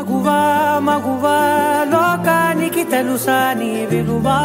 మగువా మగువా లోకానికి తెలుసా నీ విలువా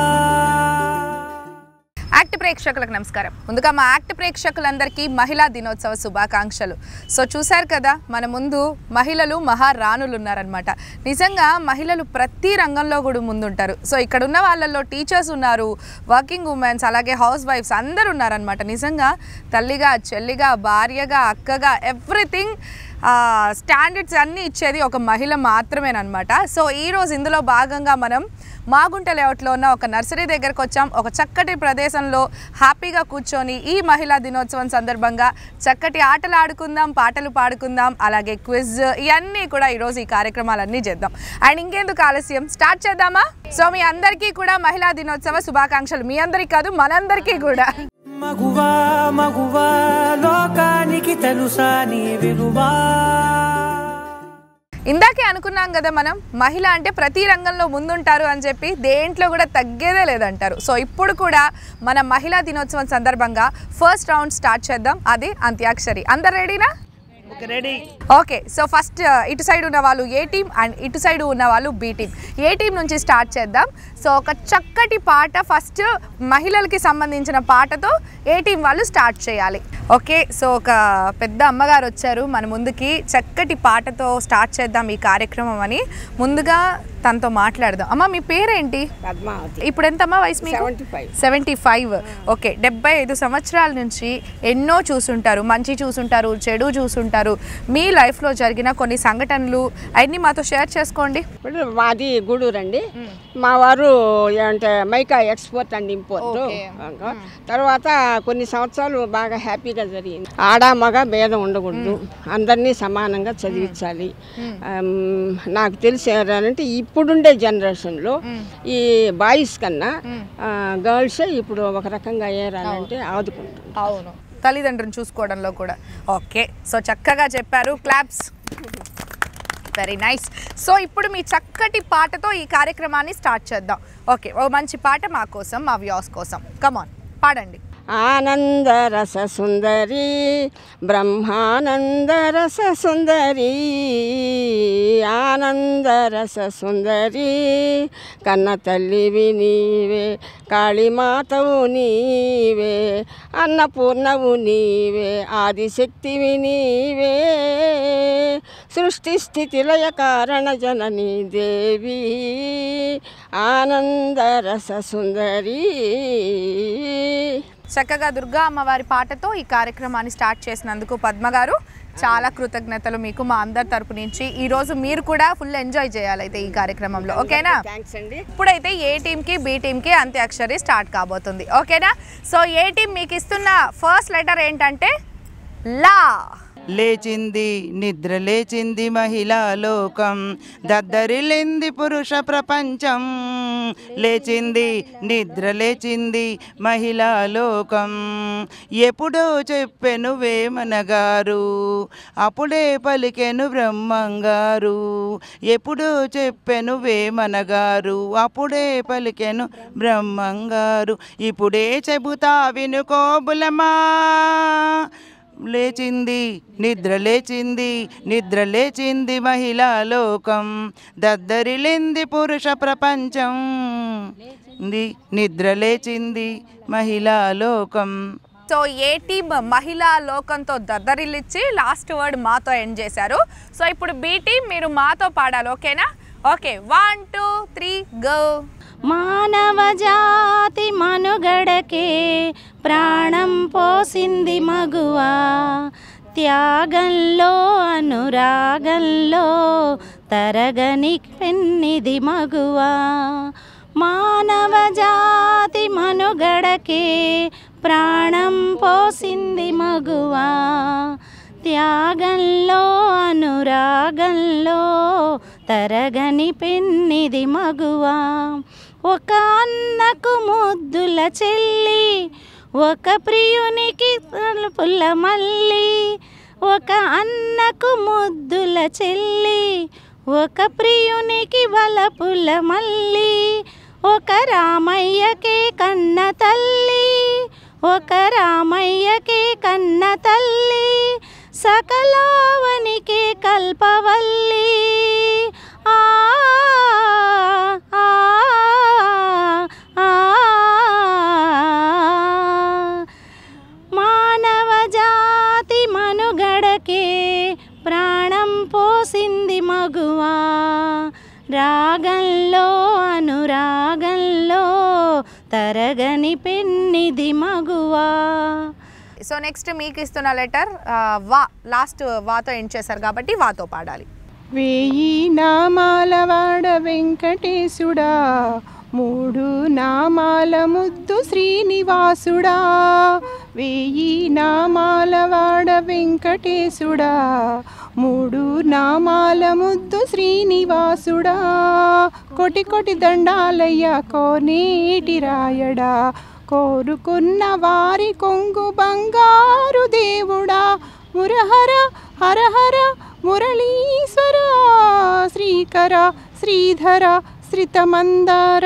యాక్ట్ ప్రేక్షకులకు నమస్కారం ముందుగా మా యాక్ట్ ప్రేక్షకులందరికీ మహిళా దినోత్సవ శుభాకాంక్షలు సో చూశారు కదా మన ముందు మహిళలు మహారాణులు ఉన్నారనమాట నిజంగా మహిళలు ప్రతి రంగంలో కూడా ముందుంటారు సో ఇక్కడ ఉన్న వాళ్ళల్లో టీచర్స్ ఉన్నారు వర్కింగ్ ఉమెన్స్ అలాగే హౌస్ వైఫ్స్ అందరు ఉన్నారనమాట నిజంగా తల్లిగా చెల్లిగా భార్యగా అక్కగా ఎవ్రీథింగ్ స్టాండర్డ్స్ అన్నీ ఇచ్చేది ఒక మహిళ మాత్రమేనమాట సో ఈరోజు ఇందులో భాగంగా మనం మాగుంట లేఅవుట్లో ఉన్న ఒక నర్సరీ దగ్గరకు వచ్చాం ఒక చక్కటి ప్రదేశంలో హ్యాపీగా కూర్చొని ఈ మహిళా దినోత్సవం సందర్భంగా చక్కటి ఆటలు ఆడుకుందాం పాటలు పాడుకుందాం అలాగే క్విజ్ ఇవన్నీ కూడా ఈరోజు ఈ కార్యక్రమాలన్నీ చేద్దాం అండ్ ఇంకెందుకు ఆలస్యం స్టార్ట్ చేద్దామా సో మీ అందరికీ కూడా మహిళా దినోత్సవ శుభాకాంక్షలు మీ అందరికీ కాదు మనందరికీ కూడా మగువా మగువా లోకానికి తెలుసా నీ విలువా ఇందాకే అనుకున్నాం కదా మనం మహిళ అంటే ప్రతి రంగంలో ముందుంటారు అని చెప్పి దేంట్లో కూడా తగ్గేదే లేదంటారు సో ఇప్పుడు కూడా మన మహిళా దినోత్సవం సందర్భంగా ఫస్ట్ రౌండ్ స్టార్ట్ చేద్దాం అది అంత్యాక్షరి అందరు రెడీనా రెడీ ఓకే సో ఫస్ట్ ఇటు సైడ్ ఉన్న వాళ్ళు ఏ టీం అండ్ ఇటు సైడ్ ఉన్న వాళ్ళు బి టీం ఏ టీం నుంచి స్టార్ట్ చేద్దాం సో ఒక చక్కటి పాట ఫస్ట్ మహిళలకి సంబంధించిన పాటతో ఏ టీం వాళ్ళు స్టార్ట్ చేయాలి ఓకే సో ఒక పెద్ద అమ్మగారు వచ్చారు మన ముందుకి చక్కటి పాటతో స్టార్ట్ చేద్దాం ఈ కార్యక్రమం అని ముందుగా తనతో మాట్లాడదాం అమ్మ మీ పేరేంటి పద్మావతి ఇప్పుడు ఎంతమ్మా వయసు మీకు seventy five seventy five okay డెబ్బై ఐదు సంవత్సరాల నుంచి ఎన్నో చూసుంటారు మంచి చూసుంటారు చెడు చూసుంటారు మీ లైఫ్లో జరిగిన కొన్ని సంఘటనలు అవన్నీ మాతో షేర్ చేసుకోండి ఇప్పుడు మాది గూడూరు అండి మా వారు అంటే mica export and import okay. తర్వాత కొన్ని సంవత్సరాలు బాగా హ్యాపీగా జరిగింది ఆడ మగ భేదం ఉండకూడదు అందరినీ సమానంగా చదివించాలి ఆమ్, నాకు తెలిసి ఏంటంటే ఇప్పుడుండే జనరేషన్లో ఈ బాయ్స్ కన్నా గర్ల్సే ఇప్పుడు ఒక రకంగా అయ్యారంటే ఆదుకుంటుంది అవును తల్లిదండ్రులను చూసుకోవడంలో కూడా ఓకే సో చక్కగా చెప్పారు క్లాప్స్ వెరీ నైస్ సో ఇప్పుడు మీ చక్కటి పాటతో ఈ కార్యక్రమాన్ని స్టార్ట్ చేద్దాం ఓకే ఓ మంచి పాట మా కోసం మా వ్యూస్ కోసం కమాన్ పాడండి ఆనంద రస సుందరి బ్రహ్మానంద రస సుందరి ఆనంద రస సుందరి కన్న తల్లివి నీవే కాళీమాతవు నీవే అన్నపూర్ణవు నీవే ఆదిశక్తివి నీవే సృష్టి స్థితి లయ కారణ జనని దేవి ఆనంద రస సుందరి చక్కగా దుర్గా అమ్మవారి పాటతో ఈ కార్యక్రమాన్ని స్టార్ట్ చేసినందుకు పద్మ గారు చాలా కృతజ్ఞతలు మీకు మా అందరి తరపు నుంచి ఈ రోజు మీరు కూడా ఫుల్ ఎంజాయ్ చేయాలి అయితే ఈ కార్యక్రమంలో ఓకేనా థ్యాంక్స్ అండి ఇప్పుడైతే ఏ టీంకి బి టీంకి అంత్యాక్షరి స్టార్ట్ కాబోతుంది ఓకేనా సో ఏ టీం మీకు ఇస్తున్న ఫస్ట్ లెటర్ ఏంటంటే లా లేచింది నిద్ర లేచింది మహిళా లోకం దద్దరిల్లింది పురుష ప్రపంచం లేచింది నిద్ర లేచింది మహిళా లోకం ఎప్పుడో చెప్పెను వేమనగారు అప్పుడే పలికెను బ్రహ్మంగారు ఎప్పుడో చెప్పెను వేమనగారు అప్పుడే పలికెను బ్రహ్మంగారు ఇప్పుడే చెబుతా వినుకోబులమా లేచింది నిద్ర లేచింది నిద్ర లేచింది మహిళా లోకం దద్దరిలింది పురుష ప్రపంచం ది- నిద్ర లేచింది మహిళా లోకం సో ఏ టీం మహిళా లోకంతో దద్దరిల్లిచ్చి లాస్ట్ వర్డ్ మాతో ఎండ్ చేశారు సో ఇప్పుడు బి టీం మీరు మాతో పాడాలి ఓకేనా okay one two three go మానవ జాతి మనుగడకే ప్రాణం పోసింది మగువా త్యాగంలో అనురాగంలో తరగని పెన్నిది మగువా మానవ జాతి మనుగడకే ప్రాణం పోసింది మగువా త్యాగంలో అనురాగంలో తరగని పెన్నిది మగువా ఒక అన్నకు ముద్దుల చెల్లి ఒక ప్రియునికి పుల్ల మల్లి ఒక అన్నకు ముద్దుల చెల్లి ఒక ప్రియునికి వలపుల మల్లి ఒక రామయ్యకే కన్న తల్లి ఒక రామయ్యకే కన్న తల్లి సకలావనికి కల్పవల్లి మగువా రాగంలో అనురాగంలో తరగని పెన్నిది మగువా సో నెక్స్ట్ మీకు ఇస్తున్న లెటర్ వా లాస్ట్ వాతో ఎండ్ చేశారు కాబట్టి వాతో పాడాలి వేయి నామాల వాడ వెంకటేశుడా మూడు నామాల ముద్దు శ్రీనివాసుడా వేయి నామాల వాడ వెంకటేశుడా మూడు నామాల ముద్దు శ్రీనివాసుడా కొటి కొటి దండాలయ్య కోనేటి రాయడా కోరుకున్న వారి కొంగు బంగారు దేవుడా మురహర హరహర మురళీశ్వర శ్రీకర శ్రీధర శ్రితమందార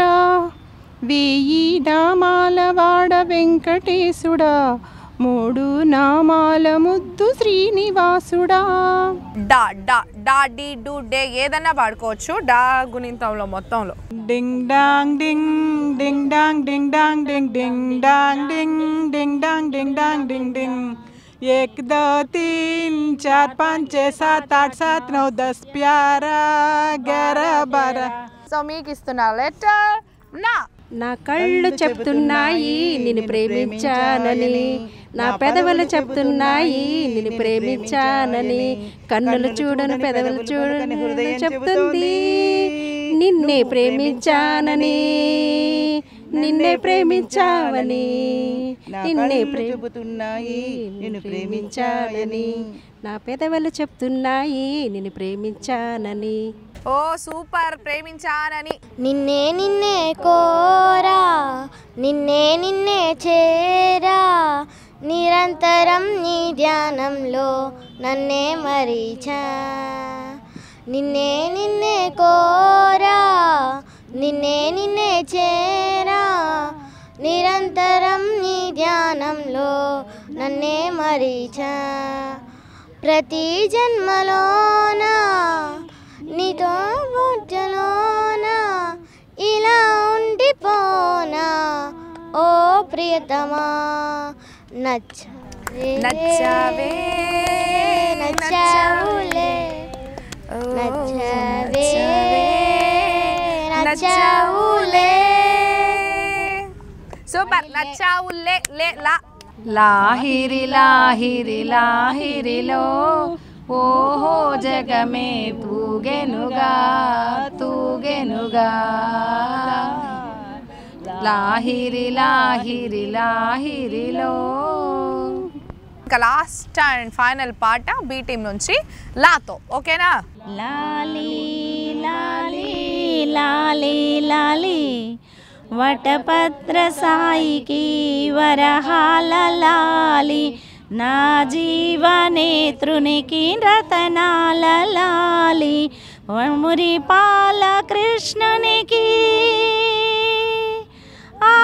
వేయి నామాల వాడ వెంకటేశుడా మూడు నామాల ముద్దు శ్రీనివాసుడా డా డా డా డి డు డే ఏదన్నా పాడుకోవచ్చు డా గుణింతంలో మొత్తంలో ding dong ding ding dong ding dong ding ding dong ding ding dong ding dong ding ding एक दो तीन चार पाँच छः सात आठ सात नौ दस प्यारा ग्यारह बारह సో మీకు ఇస్తున్న లెటర్ నా నా కళ్ళు చెప్తున్నాయి నిన్ను ప్రేమించానని నా పెదవులు చెప్తున్నాయి నిన్ను ప్రేమించానని కన్నులు చూడను పెదవులు చూడని హృదయం చెప్తుంది నిన్నే ప్రేమించానని నిన్నే ప్రేమించావని నిన్నే ప్రే చెబుతున్నాయి నిన్ను ప్రేమించానని నా పెదవులు చెప్తున్నాయి నిన్ను ప్రేమించానని ఓ సూపర్ ప్రేమించానని నిన్నే నిన్నే కోరా నిన్నే నిన్నే చేరా నిరంతరం నీ ధ్యానంలో నన్నే మరీచా నిన్నే నిన్నే కోరా నిన్నే నిన్నే చేరా నిరంతరం నీ ధ్యానంలో నన్నే మరీచా ప్రతి జన్మలోన నీతో బొట్టలోన ఇలా ఉండిపోనా ఓ ప్రియతమా నచ్చ నచ్చావే నచ్చావులే ఓ, నచ్చావే నచ్చావే నచ్చావులే సూపర్ నచ్చావులే లే లా లాహిరి లాహిరి లాహిరిలో ఓహో జగమే తూగెనుగా తూగెనుగా లాహిరి లాహిరి లాహిరిలో ఇంకా లాస్ట్ అండ్ ఫైనల్ పాట బీ టీం నుంచి లాతో ఓకేనా లాలి లాలి లాలి లాలి వటపత్ర సాయికి వరహాల లాలి నా జీవనేత్రునికి రతనాల లాలి మురిపాల కృష్ణునికి ఆ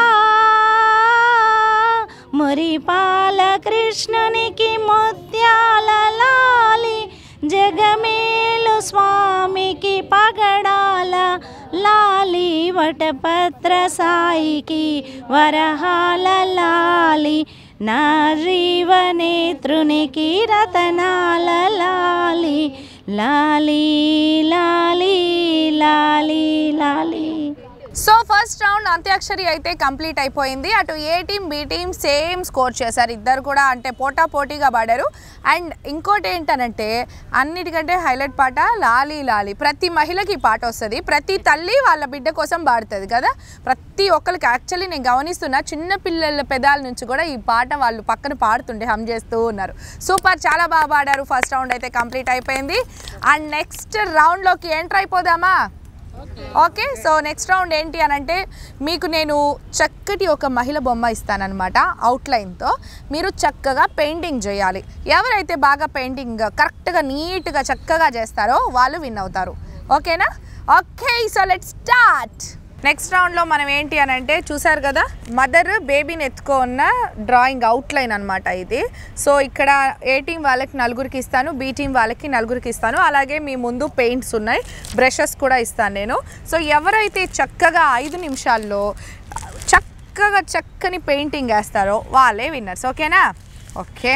మురిపాల కృష్ణునికి ముత్యాల లాలి జగమేలు స్వామికి పగడాల లాలి వటపత్ర సాయికి వరహాల లాలి నా జీవనేత్రునికి రతనాల లాలి లాలి లాలి లాలి లాలి సో ఫస్ట్ రౌండ్ అంత్యాక్షరి అయితే కంప్లీట్ అయిపోయింది అటు A team B team same score చేశారు ఇద్దరు కూడా అంటే పోటా పోటీగా పాడారు అండ్ ఇంకోటి ఏంటనంటే అన్నిటికంటే హైలైట్ పాట లాలి లాలి ప్రతి మహిళకి ఈ పాట వస్తుంది ప్రతి తల్లి వాళ్ళ బిడ్డ కోసం పాడుతుంది కదా ప్రతి ఒక్కరికి యాక్చువల్లీ నేను గమనిస్తున్నా చిన్న పిల్లల పెదాల నుంచి కూడా ఈ పాట వాళ్ళు పక్కన పాడుతుండే హమ్ చేస్తూ ఉన్నారు సూపర్ చాలా బాగా పాడారు ఫస్ట్ రౌండ్ అయితే కంప్లీట్ అయిపోయింది అండ్ నెక్స్ట్ రౌండ్లోకి ఎంటర్ అయిపోదామా ఓకే సో నెక్స్ట్ రౌండ్ ఏంటి అని అంటే మీకు నేను చక్కటి ఒక మహిళ బొమ్మ ఇస్తానన్నమాట అవుట్లైన్తో మీరు చక్కగా పెయింటింగ్ చేయాలి ఎవరైతే బాగా పెయింటింగ్ కరెక్ట్గా నీట్గా చక్కగా చేస్తారో వాళ్ళు విన్ అవుతారు ఓకేనా okay so let start next రౌండ్లో మనం ఏంటి అని అంటే చూసారు కదా మదర్ బేబీని ఎత్తుకున్న డ్రాయింగ్ అవుట్లైన్ అనమాట ఇది సో ఇక్కడ ఏ టీం వాళ్ళకి నలుగురికి ఇస్తాను బి టీం వాళ్ళకి నలుగురికి ఇస్తాను అలాగే మీ ముందు పెయింట్స్ ఉన్నాయి బ్రషెస్ కూడా ఇస్తాను నేను సో ఎవరైతే చక్కగా ఐదు నిమిషాల్లో చక్కగా చక్కని పెయింటింగ్ వేస్తారో వాళ్ళే విన్నర్స్ ఓకేనా ఓకే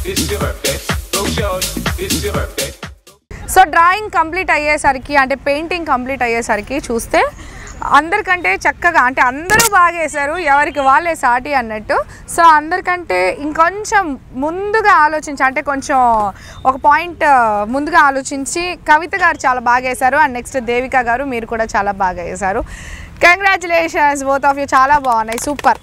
సో డ్రాయింగ్ కంప్లీట్ అయ్యేసరికి అంటే పెయింటింగ్ కంప్లీట్ అయ్యేసరికి చూస్తే అందరికంటే చక్కగా అంటే అందరూ బాగా వేశారు ఎవరికి వాళ్ళే సాటి అన్నట్టు సో అందరికంటే ఇంకొంచెం ముందుగా ఆలోచించి అంటే కొంచెం ఒక పాయింట్ ముందుగా ఆలోచించి కవిత గారు చాలా బాగా వేశారు అండ్ నెక్స్ట్ దేవిక గారు మీరు కూడా చాలా బాగా వేశారు కంగ్రాచులేషన్స్ బోత్ ఆఫ్ యూ చాలా బాగున్నాయి super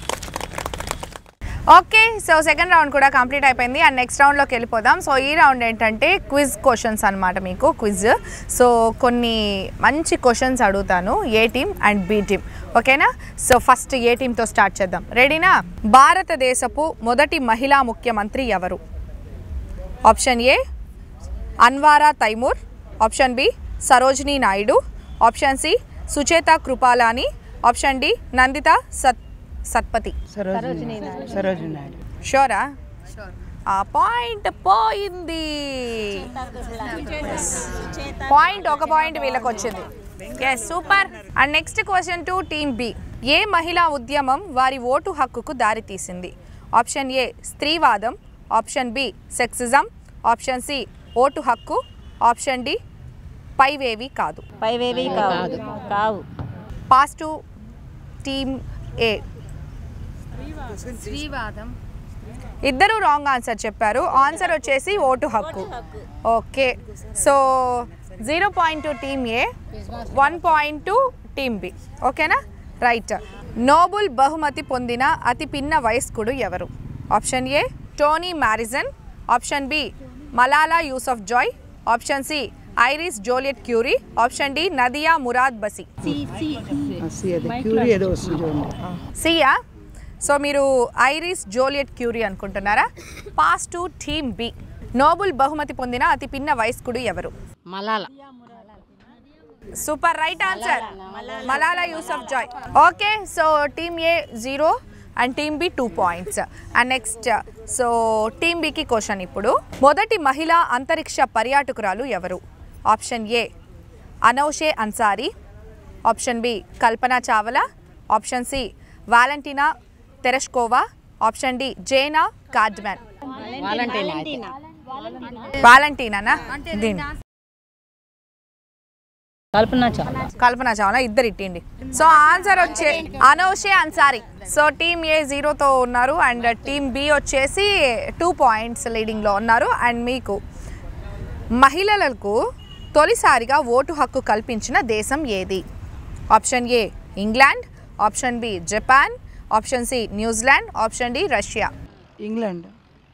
okay so second round కూడా కంప్లీట్ అయిపోయింది అండ్ నెక్స్ట్ రౌండ్లోకి వెళ్ళిపోదాం సో ఈ రౌండ్ ఏంటంటే క్విజ్ క్వశ్చన్స్ అనమాట మీకు క్విజ్ సో కొన్ని మంచి క్వశ్చన్స్ అడుగుతాను A team and B team ఓకేనా సో ఫస్ట్ ఏ టీంతో స్టార్ట్ చేద్దాం రెడీనా భారతదేశపు మొదటి మహిళా ముఖ్యమంత్రి ఎవరు option A Anwara Taimur option B Sarojini Naidu option C Sucheta Kripalani option D Nandita సత్ సత్పతి సరోజిని సరోజిని నాయుడు షోరా ఆ పాయింట్ పోయింది పాయింట్ ఒక పాయింట్ వీళ్ళకి వచ్చింది yes super and next question to team B ఏ మహిళా ఉద్యమం వారి ఓటు హక్కుకు దారితీసింది ఆప్షన్ ఏ స్త్రీవాదం option B sexism option C ఓటు హక్కు ఆప్షన్ డి పైవేవి కాదు పైవేవి కావు కావు పాస్ టు టీమ్ ఏ ఇద్దరు రాంగ్ ఆన్సర్ చెప్పారు ఆన్సర్ వచ్చేసి ఓటు హక్కు okay so zero point to team A one point to team B ఓకేనా రైట్ నోబుల్ బహుమతి పొందిన అతి పిన్న వయస్కుడు ఎవరు ఆప్షన్ ఏ Toni Morrison option B Malala Yousafzai option C Irene Joliot Curie option D Nadia Murad బసి క్యూరీ ఏదో వస్తుంది చూడండి సియా సో మీరు ఐరిస్ జోలియట్ క్యూరీ అనుకుంటున్నారా pass to team B Nobel బహుమతి పొందిన అతి పిన్న వయస్కుడు ఎవరు Malala super right answer Malala Yousafzai okay so team A zero and team B two points and next so team బికి క్వశ్చన్ ఇప్పుడు మొదటి మహిళా అంతరిక్ష పర్యాటకురాలు ఎవరు ఆప్షన్ ఏ Anousheh Ansari option B Kalpana Chawla option C Valentina Tereshkova option D Jena Cardman Valentina దీని కల్పన చాలా కల్పన చావ్లా ఇద్దరు ఇట్టిండి సో ఆన్సర్ వచ్చే Anousheh Ansari so team A జీరోతో ఉన్నారు అండ్ టీమ్ బి వచ్చేసి టూ పాయింట్స్ లీడింగ్లో ఉన్నారు అండ్ మీకు మహిళలకు తొలిసారిగా ఓటు హక్కు కల్పించిన దేశం ఏది ఆప్షన్ ఏ England option B Japan option C New Zealand option D Russia England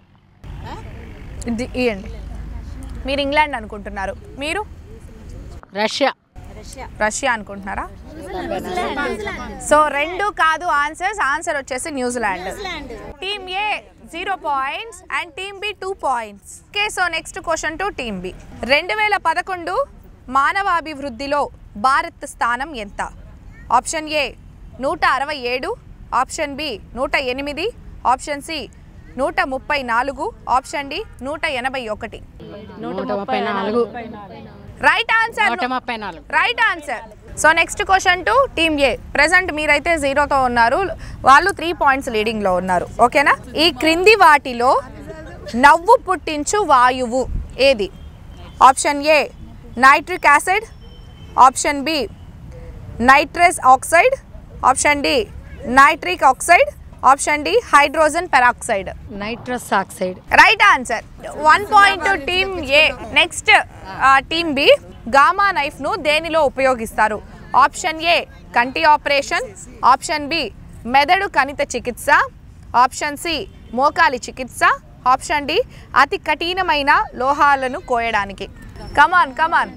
ఇది ఇవ్వండి మీరు ఇంగ్లాండ్ అనుకుంటున్నారు మీరు రష్యా రష్యా అనుకుంటున్నారా సో రెండు కాదు ఆన్సర్స్ ఆన్సర్ వచ్చేసి New Zealand team A zero points and team B two points okay so next question to team B రెండు వేల పదకొండు మానవాభివృద్ధిలో భారత్ స్థానం ఎంత ఆప్షన్ ఏ నూట అరవై ఏడు ఆప్షన్ బి నూట ఎనిమిది ఆప్షన్ సి నూట ముప్పై నాలుగు ఆప్షన్ డి నూట ఎనభై ఒకటి నూట ముప్పై నాలుగు రైట్ ఆన్సర్ నూట ముప్పై నాలుగు right answer so next question to team A present మీరైతే జీరోతో ఉన్నారు వాళ్ళు త్రీ పాయింట్స్ లీడింగ్లో ఉన్నారు ఓకేనా ఈ క్రింది వాటిలో నవ్వు పుట్టించు వాయువు ఏది option A nitric acid option B nitrous oxide option D nitric oxide option D hydrogen peroxide nitrous oxide right answer one point team A next team B gamma knife ను దేనిలో ఉపయోగిస్తారు ఆప్షన్ ఏ కంటి operation option B మెదడు కణిత చికిత్స option C మోకాలి చికిత్స option D అతి కఠినమైన లోహాలను కోయడానికి కమాన్ కమాన్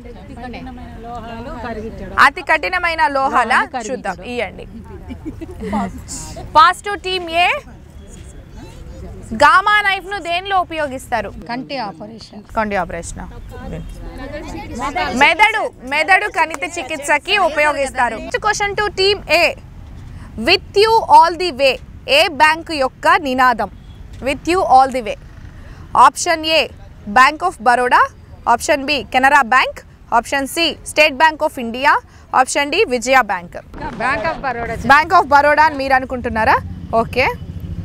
అతి కఠినమైన లోహాల చూద్దాం ఇవ్వండి positive team A gamma knife ను దేనిలో ఉపయోగిస్తారు కంటి ఆపరేషన్ కంటి ఆపరేషన్ మెదడు మెదడు కణిత చికిత్సకి ఉపయోగిస్తారు question to team A with you all the way ఏ బ్యాంక్ యొక్క నినాదం with you all the way option A bank of Baroda option B Canara bank option C State Bank of India option D Vijaya bank bank of Baroda bank of Baroda అని మీరు అనుకుంటున్నారా okay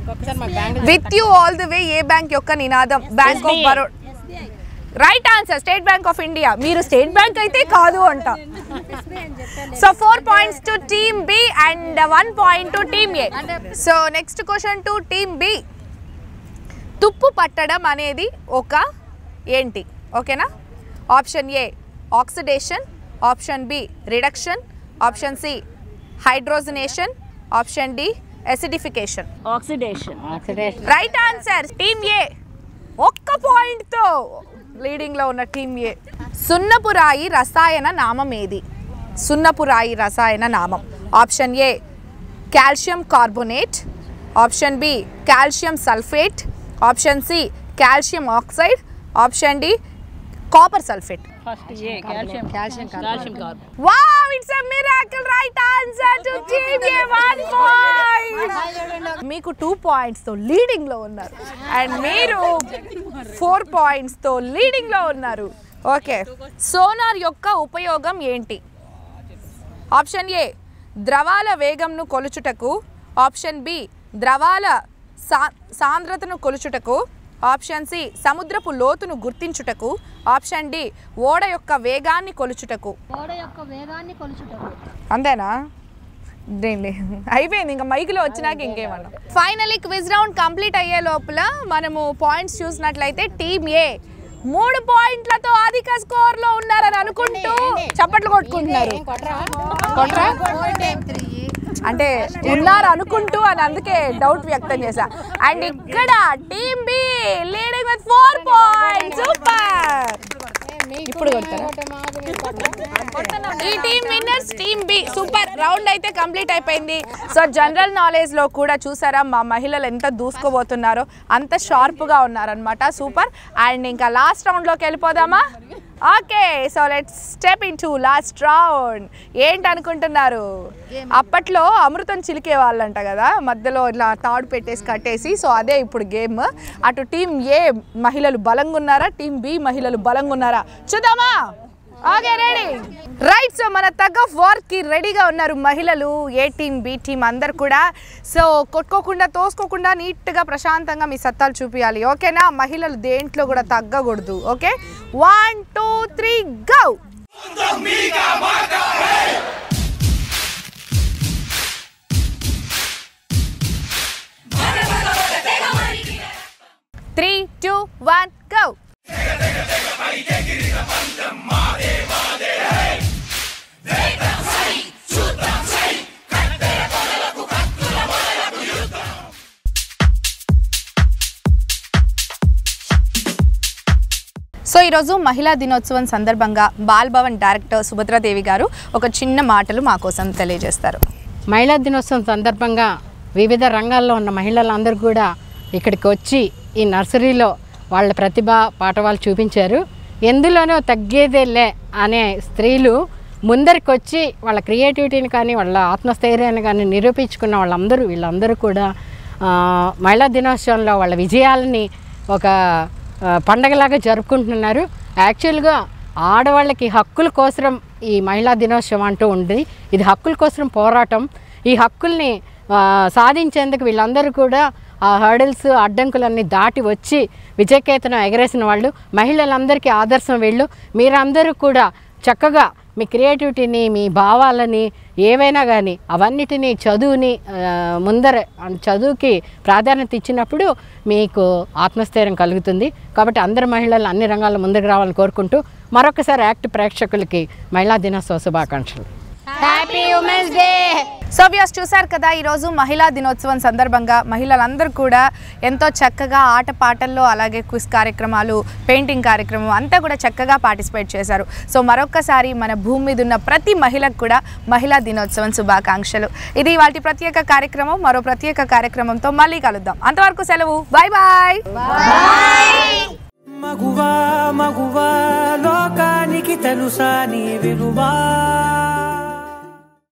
with you all the way ఏ bank యొక్క నినాదం bank of Baroda right answer State Bank of India మీరు state Bank అయితే కాదు అంట so four points to team B and one point to team A so next question to team B తుప్పు పట్టడం అనేది ఒక ఏంటి ఓకేనా option A oxidation option B reduction option C hydrogenation option D acidification oxidation right answer team A ఒక్క పాయింట్తో లీడింగ్లో ఉన్న team ఏ సున్నపురాయి రసాయన నామం ఏది సున్నపురాయి రసాయన నామం option A calcium carbonate option B calcium sulphate option C calcium oxide option D copper sulphate first A calcium calcium calcium carbon Wow, it's a miracle right answer to team A one point. మీకు two points తో leading లో ఉన్నారు and మీరు four points తో leading లో ఉన్నారు okay sonar యొక్క ఉపయోగం ఏంటి ఆప్షన్ ఏ ద్రవాల వేగంను కొలుచుటకు ఆప్షన్ బి ద్రవాల సా సాంద్రతను కొలుచుటకు ఆప్షన్ సి సముద్రపు లోతును గుర్తించుటకు ఆప్షన్ డి ఓడ యొక్క వేగాన్ని కొలుచుటకు ఓడ యొక్క వేగాన్ని కొలుచుటకు అంతేనా దేనిలే అయిపోయింది ఇంకా మైక్లో వచ్చినాక ఇంకేమన్నా ఫైనలీ క్విజ్ రౌండ్ కంప్లీట్ అయ్యే లోపల మనము పాయింట్స్ చూసినట్లయితే టీమ్ ఏ మూడు పాయింట్లతో అధిక స్కోర్ లో ఉన్నారని అనుకుంటూ చప్పట్లు కొట్టుకుంటున్నారు కొట్రా అంటే ఉన్నారు అనుకుంటూ అని అందుకే డౌట్ వ్యక్తం చేశా అండ్ ఇక్కడ team B leading with four points super ఇప్పుడు కొడతారా ఈ team winners team B super round అయితే కంప్లీట్ అయిపోయింది సో జనరల్ నాలెడ్జ్ లో కూడా చూసారా మా మహిళలు ఎంత దూసుకోబోతున్నారో అంత షార్ప్ గా ఉన్నారనమాట సూపర్ అండ్ ఇంకా లాస్ట్ రౌండ్ లోకి వెళ్ళిపోదామా okay so let's step into last round ఏంటి అనుకుంటున్నారు అప్పట్లో అమృతం చిలికే వాళ్ళంట కదా మధ్యలో ఇలా తాడు పెట్టేసి కట్టేసి సో అదే ఇప్పుడు గేమ్ అటు టీం ఏ మహిళలు బలంగా ఉన్నారా టీం బి మహిళలు బలంగా ఉన్నారా చూద్దామా ఓకే రెడీ రైట్ సో మన తగ్గ వార్ కి రెడీగా ఉన్నారు మహిళలు ఏ టీం బి టీం అందరు కూడా సో కొట్టుకోకుండా తోసుకోకుండా నీట్గా ప్రశాంతంగా మీ సత్తాలు చూపించాలి ఓకేనా మహిళలు దేంట్లో కూడా తగ్గకూడదు okay one two three go three two one go so ఈరోజు మహిళా దినోత్సవం సందర్భంగా బాల్ భవన్ డైరెక్టర్ సుభద్రాదేవి గారు ఒక చిన్న మాటలు మా కోసం తెలియజేస్తారు మహిళా దినోత్సవం సందర్భంగా వివిధ రంగాల్లో ఉన్న మహిళలందరూ కూడా ఇక్కడికి వచ్చి ఈ నర్సరీలో వాళ్ళ ప్రతిభ పాఠవాలు చూపించారు ఎందులోనూ తగ్గేదేలే అనే స్త్రీలు ముందరికి వచ్చి వాళ్ళ క్రియేటివిటీని కానీ వాళ్ళ ఆత్మస్థైర్యాన్ని కానీ నిరూపించుకున్న వాళ్ళందరూ వీళ్ళందరూ కూడా ఆ, మహిళా దినోత్సవంలో వాళ్ళ విజయాలని ఒక ఆ, పండగలాగా జరుపుకుంటున్నారు యాక్చువల్గా ఆడవాళ్ళకి హక్కుల కోసం ఈ మహిళా దినోత్సవం అంటూ ఉంది ఇది హక్కుల కోసం పోరాటం ఈ హక్కుల్ని ఆ, సాధించేందుకు వీళ్ళందరూ కూడా ఆ హర్డిల్స్ అడ్డంకులన్నీ దాటి వచ్చి విజయకేతనం ఎగరేసిన వాళ్ళు మహిళలందరికీ ఆదర్శం వీళ్ళు మీరందరూ కూడా చక్కగా మీ క్రియేటివిటీని మీ భావాలని ఏవైనా కానీ అవన్నిటినీ చదువుని ఆ, ముందర అన్- చదువుకి ప్రాధాన్యత ఇచ్చినప్పుడు మీకు ఆత్మస్థైర్యం కలుగుతుంది కాబట్టి అందరు మహిళలు అన్ని రంగాల్లో ముందుకు రావాలని కోరుకుంటూ మరొకసారి యాక్ట్ ప్రేక్షకులకి మహిళా దినోత్సవ శుభాకాంక్షలు సో వ్యూస్ చూశారు కదా ఈరోజు మహిళా దినోత్సవం సందర్భంగా మహిళలందరూ కూడా ఎంతో చక్కగా ఆట పాటల్లో అలాగే క్విజ్ కార్యక్రమాలు పెయింటింగ్ కార్యక్రమం అంతా కూడా చక్కగా పార్టిసిపేట్ చేశారు సో మరొక్కసారి మన భూమి మీద ఉన్న ప్రతి మహిళకు కూడా మహిళా దినోత్సవం శుభాకాంక్షలు ఇది వాటి ప్రత్యేక కార్యక్రమం మరో ప్రత్యేక కార్యక్రమంతో మళ్ళీ కలుద్దాం అంతవరకు సెలవు బాయ్ బాయ్ మగువా మగువా లోకానికి తెలుసా నీ విలువా